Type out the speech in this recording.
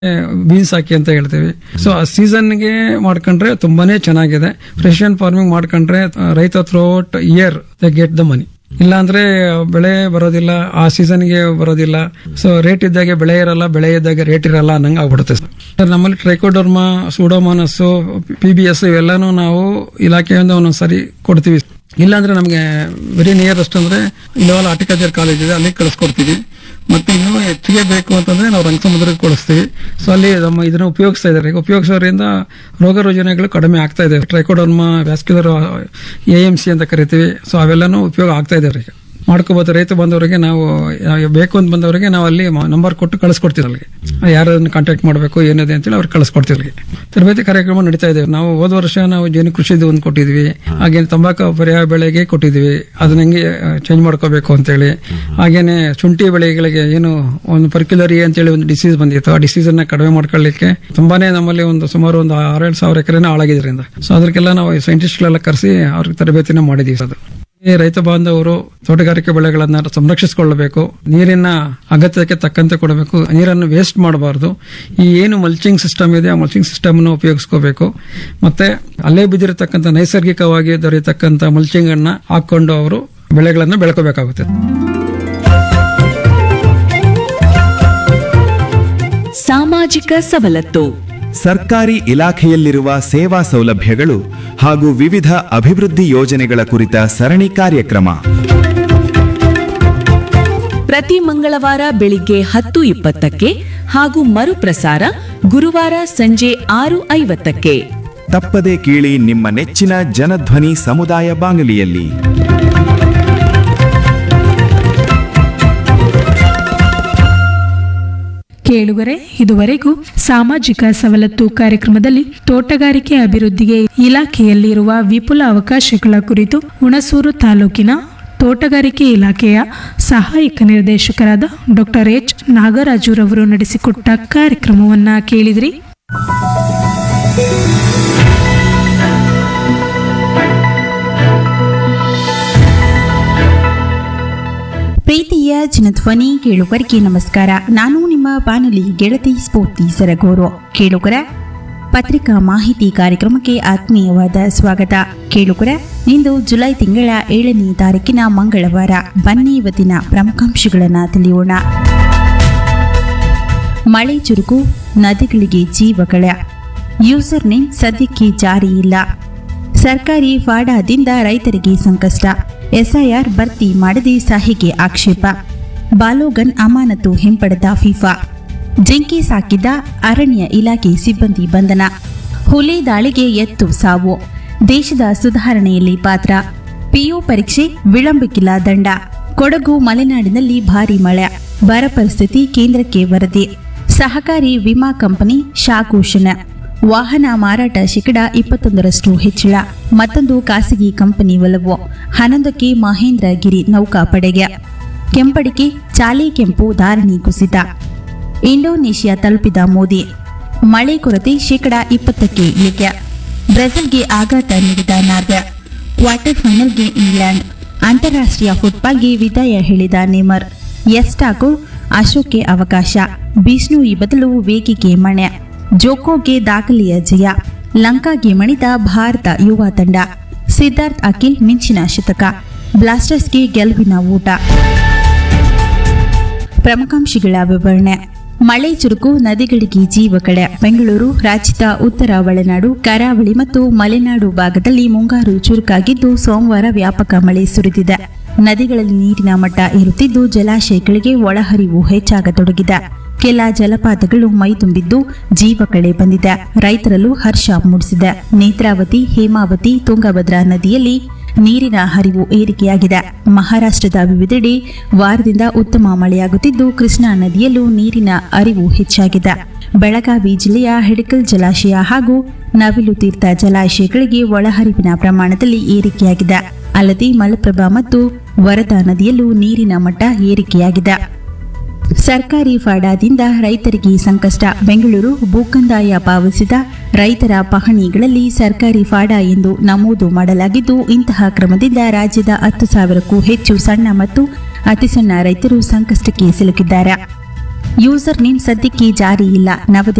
beans ಹಾಕಿ ಅಂತ ಹೇಳ್ತೀವಿ so ಆ ಸೀಸನ್ಗೆ ಮಾಡ್ಕೊಂಡ್ರೆ ತುಂಬಾನೇ ಚೆನ್ನಾಗಿದೆ ಫ್ರೆಶ್ ಅಂಡ್ ಫಾರ್ಮಿಂಗ್ ಮಾಡ್ಕೊಂಡ್ರೆ ಆ, ರೈತ throughout year they get the money ಇಲ್ಲಾಂದ್ರೆ ಬೆಳೆ ಬರೋದಿಲ್ಲ ಆ ಸೀಸನ್ಗೆ ಬರೋದಿಲ್ಲ ಸೊ ರೇಟ್ ಇದ್ದಾಗೆ ಬೆಳೆ ಇರಲ್ಲ ಬೆಳೆ ಇದ್ದಾಗ ರೇಟ್ ಇರಲ್ಲ ಅನ್ನಂಗೆ ಆಗ್ಬಿಡುತ್ತೆ ಸರ್ ನಮ್ಮಲ್ಲಿ trichoderma pseudomonas P B S ಇವೆಲ್ಲಾನು ನಾವು ಇಲಾಖೆಯಿಂದ ಒಂದೊಂದ್ಸರಿ ಕೊಡ್ತೀವಿ ಇಲ್ಲಾಂದ್ರೆ ನಮಗೆ ವೆರಿ ನಿಯರೆಸ್ಟ್ ಅಂದ್ರೆ ಇಲ್ಲವಲ್ಲ ಹಾರ್ಟಿಕಲ್ಚರ್ ಕಾಲೇಜ್ ಇದೆ ಅಲ್ಲಿ ಕಳಿಸ್ಕೊಡ್ತೀವಿ ಮತ್ತೆ ಇನ್ನೂ ಹೆಚ್ಚಿಗೆ ಬೇಕು ಅಂತಂದ್ರೆ ನಾವು ರಂಗಸಮುದ್ರಕ್ಕೆ ಕೊಡಿಸ್ತೀವಿ ಸೊ ಅಲ್ಲಿ ನಮ್ಮ ಇದನ್ನ ಉಪಯೋಗಿಸ್ತಾ ಇದ್ದಾರೆ ಈಗ ಉಪಯೋಗಿಸೋದ್ರಿಂದ ರೋಗ ರುಜಿನಗಳು ಕಡಿಮೆ ಆಗ್ತಾ ಇದೆ trichoderma vascular A M C ಅಂತ ಕರಿತೀವಿ ಸೊ ಅವೆಲ್ಲನೂ ಉಪಯೋಗ ಆಗ್ತಾ ಇದ್ದಾರೆ ಈಗ ಮಾಡ್ಕೋಬಹುದು ರೈತ ಬಂದವರಿಗೆ ನಾವು ಯಾವ- ಬೇಕು ಅಂತ ಬಂದವರಿಗೆ ನಾವು ಅಲ್ಲಿ ನಂಬರ್ ಕೊಟ್ಟು ಕಳಿಸ್ಕೊಡ್ತೀವಿ ಅಲ್ಲಿಗೆ ಯಾರನ್ನ ಕಾಂಟ್ಯಾಕ್ಟ್ ಮಾಡಬೇಕು ಏನಿದೆ ಅಂತೇಳಿ ಅವ್ರಿಗೆ ಕಳಿಸ್ಕೊಡ್ತೀವಿ ಅಲ್ಲಿಗೆ ತರಬೇತಿ ಕಾರ್ಯಕ್ರಮ ನಡೀತಾ ಇದೆ ನಾವು ಹೋದ ವರ್ಷ ನಾವು ಜೇನು ಕೃಷಿದು ಒಂದು ಕೊಟ್ಟಿದ್ವಿ ಹಾಗೇನೆ ತಂಬಾಕು ಪರ್ಯಾಯ ಬೆಳೆಗೆ ಕೊಟ್ಟಿದ್ವಿ ಅದನ್ನ ಹೆಂಗೆ ಚೇಂಜ್ ಮಾಡ್ಕೋಬೇಕು ಅಂತೇಳಿ ಹಾಗೇನೆ ಶುಂಠಿ ಬೆಳೆಗಳಿಗೆ ಏನು ಒಂದು ಪರ್ಕ್ಯುಲರಿ ಅಂತೇಳಿ ಒಂದು ಡಿಸೀಸ್ ಬಂದಿತ್ತು ಆ ಡಿಸೀಸ್ ಅನ್ನ ಕಡಿಮೆ ಮಾಡ್ಕೊಳ್ಳಿಕ್ಕೆ ತುಂಬಾನೇ ನಮ್ಮಲ್ಲಿ ಒಂದು ಸುಮಾರು ಒಂದು ಆರೇಳು ಸಾವಿರ ಎಕರೆನ ಹಾಳಾಗಿದ್ರಿಂದ ಸೊ ಅದಕ್ಕೆಲ್ಲ ನಾವು ಸೈಂಟಿಸ್ಟ್ಗಳೆಲ್ಲ ಕರೆಸಿ ಅವ್ರಿಗೆ ತರಬೇತಿನ ಮಾಡಿದೀವಿ ಅದು ಈ ರೈತ ಬಾಂಧವರು ತೋಟಗಾರಿಕೆ ಬೆಳೆಗಳನ್ನ ಸಂರಕ್ಷಿಸಿಕೊಳ್ಳಬೇಕು ನೀರಿನ ಅಗತ್ಯಕ್ಕೆ ತಕ್ಕಂತೆ ಕೊಡಬೇಕು ನೀರನ್ನು ವೇಸ್ಟ್ ಮಾಡಬಾರ್ದು ಈ ಏನು ಮಲ್ಚಿಂಗ್ ಸಿಸ್ಟಮ್ ಇದೆ ಆ ಮಲ್ಚಿಂಗ್ ಸಿಸ್ಟಮ್ ಅನ್ನು ಉಪಯೋಗಿಸ್ಕೋಬೇಕು ಮತ್ತೆ ಅಲ್ಲೇ ಬಿದ್ದಿರತಕ್ಕಂಥ ನೈಸರ್ಗಿಕವಾಗಿ ದೊರೆಯತಕ್ಕಂಥ ಮಲ್ಚಿಂಗ್ ಅನ್ನ ಹಾಕೊಂಡು ಅವರು ಬೆಳೆಗಳನ್ನು ಬೆಳ್ಕೋಬೇಕಾಗುತ್ತೆ ಸಾಮಾಜಿಕ ಸವಲತ್ತು ಸರ್ಕಾರಿ ಇಲಾಖೆಯಲ್ಲಿರುವ ಸೇವಾ ಸೌಲಭ್ಯಗಳು ಹಾಗೂ ವಿವಿಧ ಅಭಿವೃದ್ಧಿ ಯೋಜನೆಗಳ ಕುರಿತ ಸರಣಿ ಕಾರ್ಯಕ್ರಮ ಪ್ರತಿ ಮಂಗಳವಾರ ಬೆಳಿಗ್ಗೆ ಹತ್ತು ಇಪ್ಪತ್ತಕ್ಕೆ ಹಾಗೂ ಮರುಪ್ರಸಾರ ಗುರುವಾರ ಸಂಜೆ ಆರು ಐವತ್ತಕ್ಕೆ ತಪ್ಪದೆ ಕೇಳಿ ನಿಮ್ಮ ನೆಚ್ಚಿನ ಜನಧ್ವನಿ ಸಮುದಾಯ ಬಾನುಲಿಯಲ್ಲಿ ಕೇಳುಗರೆ ಇದುವರೆಗೂ ಸಾಮಾಜಿಕ ಸವಲತ್ತು ಕಾರ್ಯಕ್ರಮದಲ್ಲಿ ತೋಟಗಾರಿಕೆ ಅಭಿವೃದ್ಧಿಗೆ ಇಲಾಖೆಯಲ್ಲಿರುವ ವಿಪುಲ ಅವಕಾಶಗಳ ಕುರಿತು ಹುಣಸೂರು ತಾಲೂಕಿನ ತೋಟಗಾರಿಕೆ ಇಲಾಖೆಯ ಸಹಾಯಕ ನಿರ್ದೇಶಕರಾದ ಡಾಕ್ಟರ್ ಎಚ್ ನಾಗರಾಜುರವರು ನಡೆಸಿಕೊಟ್ಟ ಕಾರ್ಯಕ್ರಮವನ್ನ ಕೇಳಿದ್ರಿ ಪ್ರೀತಿಯ ಜನಧ್ವನಿ ಕೇಳುಗರಿಗೆ ನಮಸ್ಕಾರ ನಾನು ನಿಮ್ಮ ಬಾನುಲಿ ಗೆಳತಿ ಸ್ಫೂರ್ತಿ ಸರಗೂರು ಕೇಳುಗರ ಪತ್ರಿಕಾ ಮಾಹಿತಿ ಕಾರ್ಯಕ್ರಮಕ್ಕೆ ಆತ್ಮೀಯವಾದ ಸ್ವಾಗತ ಕೇಳುಗರ ಇಂದು ಜುಲೈ ತಿಂಗಳ ಏಳನೇ ತಾರೀಕಿನ ಮಂಗಳವಾರ ಬನ್ನಿ ಇವತ್ತಿನ ಪ್ರಮುಖಾಂಶಗಳನ್ನು ತಿಳಿಯೋಣ ಮಳೆ ಚುರುಕು ನದಿಗಳಿಗೆ ಜೀವಗಳ ಯೂಸರ್ ನೇಮ್ ಸದ್ಯಕ್ಕೆ ಜಾರಿ ಇಲ್ಲ ಸರ್ಕಾರಿ ಫಾಡಾದಿಂದ ರೈತರಿಗೆ ಸಂಕಷ್ಟ ಎಸ್ಐಆರ್ ಭರ್ತಿ ಮಾಡದೆ ಸಹಿಗೆ ಆಕ್ಷೇಪ ಬಾಲೋಗನ್ ಅಮಾನತು ಹಿಂಪಡೆದ ಫಿಫಾ ಜಿಂಕೆ ಸಾಕಿದ್ದ ಅರಣ್ಯ ಇಲಾಖೆ ಸಿಬ್ಬಂದಿ ಬಂಧನ ಹುಲಿ ದಾಳಿಗೆ ಎತ್ತು ಸಾವು ದೇಶದ ಸುಧಾರಣೆಯಲ್ಲಿ ಪಾತ್ರ ಪಿಯು ಪರೀಕ್ಷೆ ವಿಳಂಬಕ್ಕಿಲ್ಲ ದಂಡ ಕೊಡಗು ಮಲೆನಾಡಿನಲ್ಲಿ ಭಾರೀ ಮಳೆ ಬರ ಪರಿಸ್ಥಿತಿ ಕೇಂದ್ರಕ್ಕೆ ವರದಿ ಸಹಕಾರಿ ವಿಮಾ ಕಂಪನಿ ಶಾಘೋಷಣ ವಾಹನ ಮಾರಾಟ ಶೇಕಡ ಇಪ್ಪತ್ತೊಂದರಷ್ಟು ಹೆಚ್ಚಳ ಮತ್ತೊಂದು ಖಾಸಗಿ ಕಂಪನಿ ಒಲವು ಹನ್ನೊಂದಕ್ಕೆ ಮಹೇಂದ್ರ ಗಿರಿ ನೌಕಾಪಡೆಗೆ ಕೆಂಪಡಿಕೆ ಚಾಲಿ ಕೆಂಪು ಧಾರಣಿ ಕುಸಿತ ಇಂಡೋನೇಷ್ಯಾ ತಲುಪಿದ ಮೋದಿ ಮಳೆ ಕೊರತೆ ಶೇಕಡ ಇಪ್ಪತ್ತಕ್ಕೆ ಇಳಿಕೆ ಬ್ರೆಜಿಲ್ಗೆ ಆಘಾತ ನೀಡಿದ ನಾರ್ವೆ ಕ್ವಾರ್ಟರ್ ಫೈನಲ್ಗೆ ಇಂಗ್ಲೆಂಡ್ ಅಂತಾರಾಷ್ಟ್ರೀಯ ಫುಟ್ಬಾಲ್ಗೆ ವಿದಾಯ ಹೇಳಿದ ನೇಮರ್ ಎಸ್ ಠಾಕೂರ್ ಅಶೋಕ್ಗೆ ಅವಕಾಶ ಬಿಷ್ಣುಯಿ ಬದಲು ವೇಗಿಗೆ ಮಣೆ ಜೋಕೋಗೆ ದಾಖಲೆಯ ಜಯ ಲಂಕಾಗೆ ಮಣಿದ ಭಾರತ ಯುವ ತಂಡ ಸಿದ್ಧಾರ್ಥ್ ಅಖಿಲ್ ಮಿಂಚಿನ ಶತಕ ಬ್ಲಾಸ್ಟರ್ಸ್ಗೆ ಗೆಲುವಿನ ಊಟ ಪ್ರಮುಖಾಂಶಗಳ ವಿವರಣೆ ಮಳೆ ಚುರುಕು ನದಿಗಳಿಗೆ ಜೀವ ಕಡೆ ಬೆಂಗಳೂರು ರಾಜ್ಯದ ಉತ್ತರ ಒಳನಾಡು ಕರಾವಳಿ ಮತ್ತು ಮಲೆನಾಡು ಭಾಗದಲ್ಲಿ ಮುಂಗಾರು ಚುರುಕಾಗಿದ್ದು ಸೋಮವಾರ ವ್ಯಾಪಕ ಮಳೆ ಸುರಿದಿದೆ ನದಿಗಳಲ್ಲಿ ನೀರಿನ ಮಟ್ಟ ಏರುತ್ತಿದ್ದು ಜಲಾಶಯಗಳಿಗೆ ಒಳಹರಿವು ಹೆಚ್ಚಾಗತೊಡಗಿದೆ ಕೆಲ ಜಲಪಾತಗಳು ಮೈತುಂಬಿದ್ದು ಜೀವ ಕಳೆ ಬಂದಿದೆ ರೈತರಲ್ಲೂ ಹರ್ಷ ಮೂಡಿಸಿದೆ ನೇತ್ರಾವತಿ ಹೇಮಾವತಿ ತುಂಗಭದ್ರಾ ನದಿಯಲ್ಲಿ ನೀರಿನ ಹರಿವು ಏರಿಕೆಯಾಗಿದೆ ಮಹಾರಾಷ್ಟ್ರದ ವಿವಿಧೆಡೆ ವಾರದಿಂದ ಉತ್ತಮ ಮಳೆಯಾಗುತ್ತಿದ್ದು ಕೃಷ್ಣಾ ನದಿಯಲ್ಲೂ ನೀರಿನ ಅರಿವು ಹೆಚ್ಚಾಗಿದೆ ಬೆಳಗಾವಿ ಜಿಲ್ಲೆಯ ಹಿಡಕಲ್ ಜಲಾಶಯ ಹಾಗೂ ನವಿಲು ತೀರ್ಥ ಜಲಾಶಯಗಳಿಗೆ ಒಳಹರಿವಿನ ಪ್ರಮಾಣದಲ್ಲಿ ಏರಿಕೆಯಾಗಿದೆ ಅಲ್ಲದೆ ಮಲಪ್ರಭಾ ಮತ್ತು ವರದಾ ನದಿಯಲ್ಲೂ ನೀರಿನ ಮಟ್ಟ ಏರಿಕೆಯಾಗಿದೆ ಸರ್ಕಾರಿ ಫಾಡಾದಿಂದ ರೈತರಿಗೆ ಸಂಕಷ್ಟ ಬೆಂಗಳೂರು ಭೂಕಂದಾಯ ಪಾವತಿಸಿದ ರೈತರ ಪಹಣಿಗಳಲ್ಲಿ ಸರ್ಕಾರಿ ಫಾಡ ಎಂದು ನಮೂದು ಮಾಡಲಾಗಿದ್ದು ಇಂತಹ ಕ್ರಮದಿಂದ ರಾಜ್ಯದ ಹತ್ತು ಸಾವಿರಕ್ಕೂ ಹೆಚ್ಚು ಸಣ್ಣ ಮತ್ತು ಅತಿಸಣ್ಣ ರೈತರು ಸಂಕಷ್ಟಕ್ಕೆ ಸಿಲುಕಿದ್ದಾರೆ ಯೂಸರ್ ನೇಮ್ ಸದ್ಯಕ್ಕೆ ಜಾರಿ ಇಲ್ಲ ನವದೆಹಲಿ